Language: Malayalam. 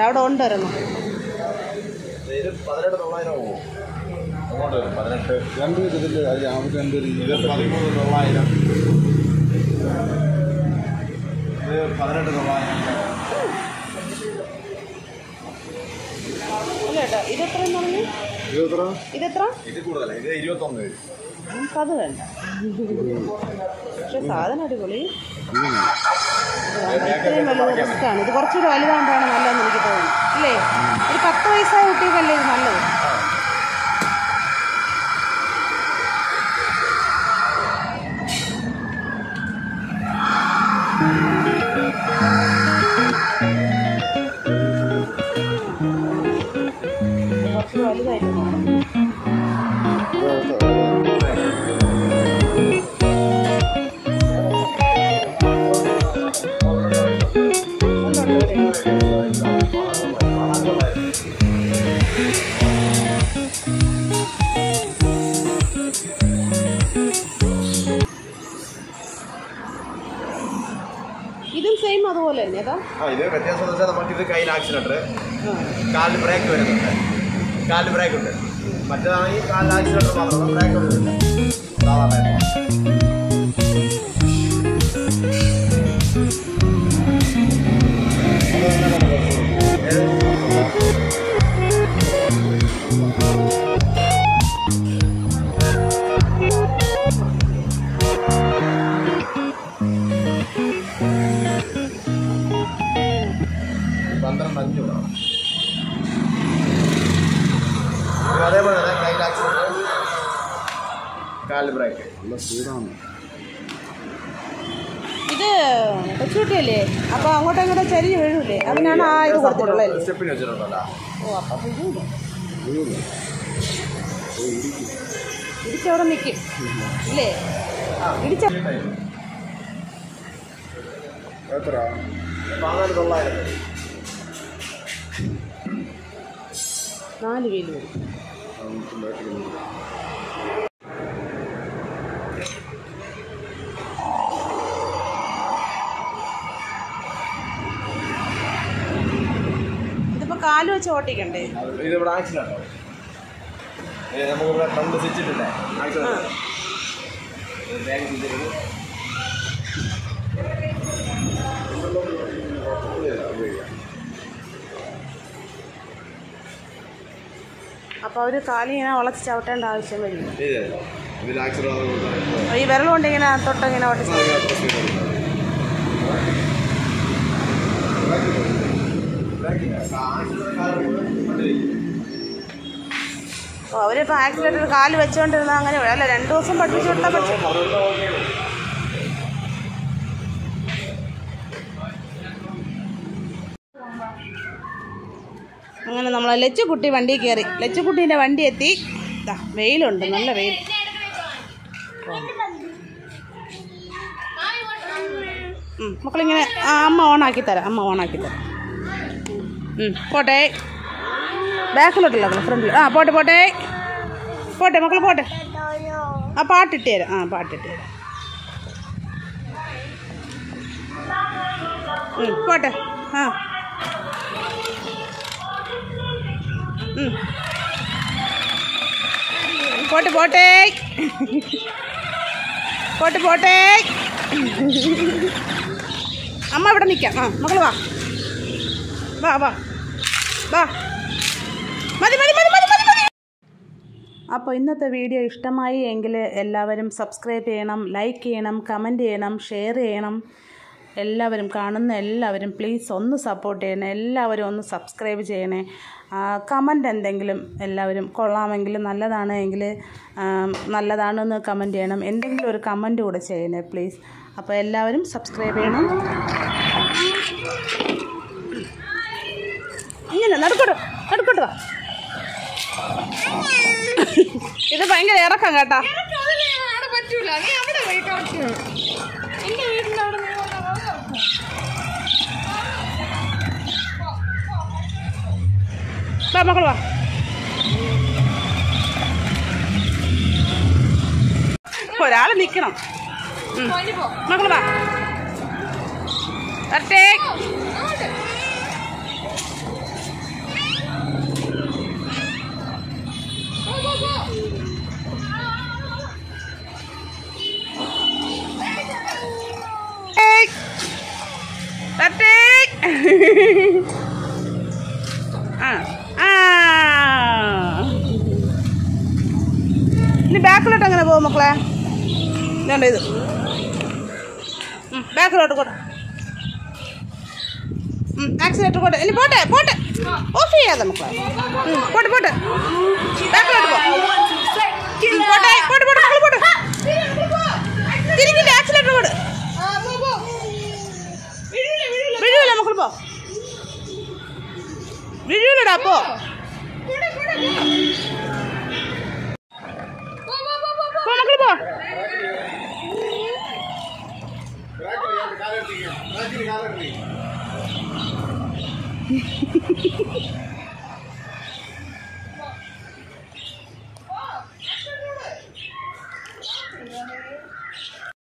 അവിടെ ഉണ്ട് ഒരെണ്ണം ഇത് പതിനെട്ട് തൊള്ളായിരം പോകും അങ്ങോട്ട് വരും പതിനെട്ട് രണ്ട് ഇതിൽ അവർ രണ്ട് ഇത് പതിമൂന്ന് തൊള്ളായിരം ഇത് പതിനെട്ട് തൊള്ളായിരം അല്ല കേട്ടോ ഇതെത്രയെന്ന് പറഞ്ഞു ഇരുപത്ര ഇതെത്ര ഇത് കൂടുതലാണ് ഇത് ഇരുപത്തൊന്ന് വരും നമുക്കത് വേണ്ട പക്ഷെ സാധനം അടിപൊളി ഇത്രയും വലുത് റിസ്ക്കാണ് ഇത് കുറച്ചുകൂടെ വലുതാകുമ്പോഴാണ് നല്ലതെന്ന് എനിക്ക് തോന്നുന്നു ഇല്ലേ ഒരു പത്ത് വയസ്സായ കുട്ടികൾക്കല്ലേ ഇത് നല്ലത് കുറച്ച് വലുതായിരുന്നു ഇതും സെയിം അതുപോലെ തന്നെ അതാ ആ ഇത് വ്യത്യാസം എന്ന് വെച്ചാൽ നമുക്കിത് കയ്യിൽ ആക്സിലേറ്റർ കാലിൽ ബ്രേക്ക് വരുന്നുണ്ട് കാലിൽ ബ്രേക്ക് ഉണ്ട് മറ്റേതാണെങ്കിൽ കാലിൽ ആക്സിലേറ്റർ മാത്രം ബ്രേക്ക് ഒന്നും ഇല്ല സാധാരണ പന്ത്രണ്ട് അഞ്ഞൂറാണ് ഇത് അതേപോലെ തന്നെ കയ്യിൽ ആക്സിലേറ്റർ കാലിൽ ബ്രേക്ക് നല്ല സ്പീഡാണ് ഇത് കൊച്ചുകുട്ടിയല്ലേ അപ്പൊ അങ്ങോട്ടും ഇങ്ങോട്ടും ചരിഞ്ഞ് വീഴൂലേ അതിനാണ് ആ ഇത് കൊടുത്തിട്ടുള്ളത് സ്റ്റെപ്പിന് വെച്ചിട്ടുണ്ടല്ലോ ഓ അപ്പൊ വീഴൂല വീഴുന്നു ഇടിച്ചവിടെ നിൽക്കും ഇല്ലേ ഇടിച്ച എത്ര പതിനാല് തൊള്ളായിരം നാല് വീല് വരും ഇതിപ്പോ കാല് വെച്ച് ഓട്ടിക്കണ്ടേ ഇത് ഇവിടെ ആക്സിഡൻ്റ് നമുക്ക് ഇവിടെ ഫ്രണ്ട് സ്വിച്ച് ഇട്ടില്ലേ ആക്സിഡൻ്റ് ബാഗ് സ്വിച്ച് ഇട്ടിട്ട് അപ്പൊ അവര് കാലിങ്ങനെ വളച്ച് ചവിട്ടേണ്ട ആവശ്യം വരില്ല ഇത് ഇതിൽ ആക്സിഡൻ്റ് ഈ വിരൽ കൊണ്ട് ഇങ്ങനെ തൊട്ട് ഇങ്ങനെ ഓട്ടിച്ച് ഓ അവരിപ്പോ ആക്സിലേറ്റർ കാല് വെച്ചോണ്ടിരുന്ന അങ്ങനെ അല്ല രണ്ടു ദിവസം പഠിപ്പിച്ചു കൊടുത്താൽ പറ്റും അങ്ങനെ നമ്മൾ ലച്ചുകുട്ടി വണ്ടി കയറി ലച്ചുകുട്ടീൻ്റെ വണ്ടി എത്തി ദാ വെയിലുണ്ട് നല്ല വെയിൽ ഉം, മക്കളിങ്ങനെ ആ അമ്മ ഓണാക്കി തരാം അമ്മ ഓണാക്കി തരാം ഉം, പോട്ടെ ബാക്കിലോട്ടല്ല ഫ്രണ്ടിൽ ആ പോട്ടെ പോട്ടെ പോട്ടെ മക്കൾ പോട്ടെ ആ പാട്ടിട്ട് തരാം ആ പാട്ടിട്ട് തരാം ഉം, പോട്ടെ ആ ഉം. പോട്ടെ പോട്ടെ പോട്ടെ പോട്ടെ അമ്മ ഇവിടെ നിൽക്കാം ആ മക്കൾ വാ വാ വാ വാ മതി മതി മതി മതി മതി മതി അപ്പോൾ ഇന്നത്തെ വീഡിയോ ഇഷ്ടമായി എങ്കിൽ എല്ലാവരും സബ്സ്ക്രൈബ് ചെയ്യണം ലൈക്ക് ചെയ്യണം കമൻറ്റ് ചെയ്യണം ഷെയർ ചെയ്യണം എല്ലാവരും കാണുന്ന എല്ലാവരും പ്ലീസ് ഒന്ന് സപ്പോർട്ട് ചെയ്യണേ എല്ലാവരും ഒന്ന് സബ്സ്ക്രൈബ് ചെയ്യണേ കമൻ്റ് എന്തെങ്കിലും എല്ലാവരും കൊള്ളാമെങ്കിൽ നല്ലതാണ് എങ്കിൽ നല്ലതാണെന്ന് കമൻറ്റ് ചെയ്യണം എന്തെങ്കിലും ഒരു കമൻറ്റ് കൂടെ ചെയ്യണേ പ്ലീസ് അപ്പോൾ എല്ലാവരും സബ്സ്ക്രൈബ് ചെയ്യണം ഇങ്ങനെ നടുക്കോട്ട് നടുക്കോട്ട് വാ ഇത് ഭയങ്കര ഇറക്കം കേട്ടാ അവിടെ പറ്റൂല നീ അവിടെ പോയി കളിച്ചു എന്റെ വീടിന്റെ അവിടെ നീ വന്ന് അവിടെ കളിക്ക്. വാ മക്കൾ വാ ഒരാൾ നിൽക്കണം പോയിന്റ് പോ മക്കൾ വാ വരട്ടെ അങ്ങോട്ട് ആ ആ ഇനി ബാക്കിലോട്ട് എങ്ങനെ പോകും മക്കളെ ഇതുണ്ട് ഇത് ഉം, ബാക്കിലോട്ട് കൂടെ ആക്സിലേറ്റർ പോട്ടെ ഇനി പോട്ടെ പോട്ടെ ഓഫ് ചെയ്യാതെ മക്കളെ ഉം, പോട്ടെ പോട്ടെ ബാക്കിലോട്ട് പോ ഉം, പോട്ടെ പോട്ടെ പോട്ടെ മക്കള് പോട്ടെ തിരിക്കില്ല ആക്സിലേറ്റർ പോട് വീഴൂല മക്കൾ പോ വീഴൂലടാ പോ പോ മക്കൾ പോ കാലെടുത്തിരിക്കുക കാലെടുത്തിരിക്കുക